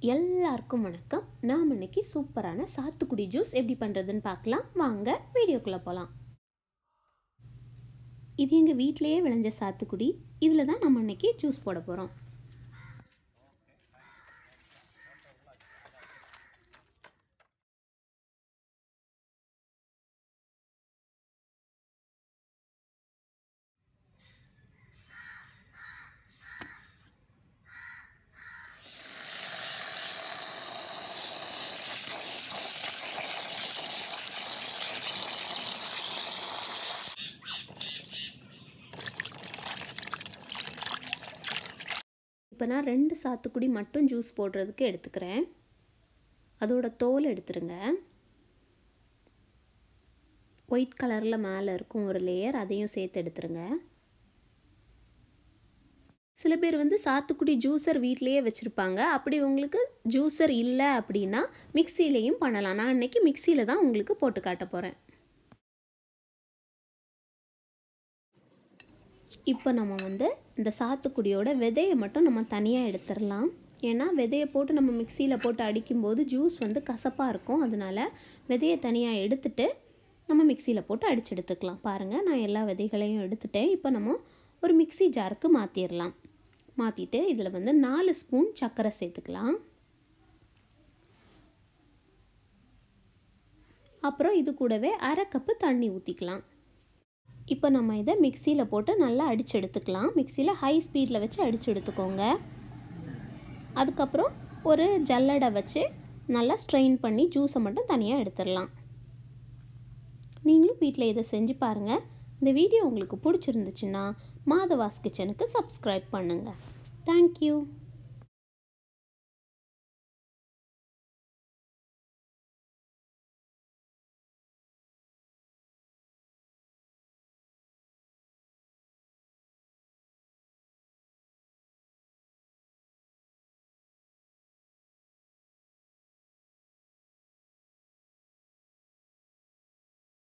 எல்லாருக்கும் வணக்கம் நாம் இன்னைக்கு சூப்பரான சாத்துக்குடி ஜூஸ் எப்படி பண்ணுறதுன்னு பார்க்கலாம் வாங்க வீடியோக்குள்ளே போகலாம் இது எங்கள் வீட்டிலேயே விளைஞ்ச சாத்துக்குடி இதில் தான் நம்ம இன்னைக்கு ஜூஸ் போட போகிறோம் இப்போ நான் ரெண்டு சாத்துக்குடி மட்டும் ஜூஸ் போடுறதுக்கு எடுத்துக்கிறேன் அதோட தோல் எடுத்துருங்க ஒயிட் கலரில் மேலே இருக்கும் ஒரு லேயர் அதையும் சேர்த்து எடுத்துருங்க சில பேர் வந்து சாத்துக்குடி ஜூஸர் வீட்லேயே வச்சுருப்பாங்க அப்படி உங்களுக்கு ஜூஸர் இல்லை அப்படின்னா மிக்சியிலையும் பண்ணலாம் நான் இன்றைக்கி மிக்சியில் தான் உங்களுக்கு போட்டு காட்ட போகிறேன் இப்போ நம்ம வந்து இந்த சாத்துக்குடியோட விதையை மட்டும் நம்ம தனியாக எடுத்துடலாம் ஏன்னா விதையை போட்டு நம்ம மிக்சியில் போட்டு அடிக்கும்போது ஜூஸ் வந்து கசப்பாக இருக்கும் அதனால் விதையை தனியாக எடுத்துட்டு நம்ம மிக்சியில் போட்டு அடிச்சு எடுத்துக்கலாம் பாருங்கள் நான் எல்லா விதைகளையும் எடுத்துட்டேன் இப்போ நம்ம ஒரு மிக்சி ஜாருக்கு மாற்றிடலாம் மாற்றிட்டு இதில் வந்து நாலு ஸ்பூன் சர்க்கரை சேர்த்துக்கலாம் அப்புறம் இது கூடவே அரை கப்பு தண்ணி ஊற்றிக்கலாம் இப்போ நம்ம இதை மிக்சியில் போட்டு நல்லா அடித்து எடுத்துக்கலாம் மிக்சியில் ஹை ஸ்பீடில் வச்சு அடித்து எடுத்துக்கோங்க அதுக்கப்புறம் ஒரு ஜல்லடை வச்சு நல்லா ஸ்ட்ரெயின் பண்ணி ஜூஸை மட்டும் தனியாக எடுத்துடலாம் நீங்களும் வீட்டில் இதை செஞ்சு பாருங்கள் இந்த வீடியோ உங்களுக்கு பிடிச்சிருந்துச்சுன்னா மாதவாஸ் கிச்சனுக்கு சப்ஸ்கிரைப் பண்ணுங்கள் தேங்க்யூ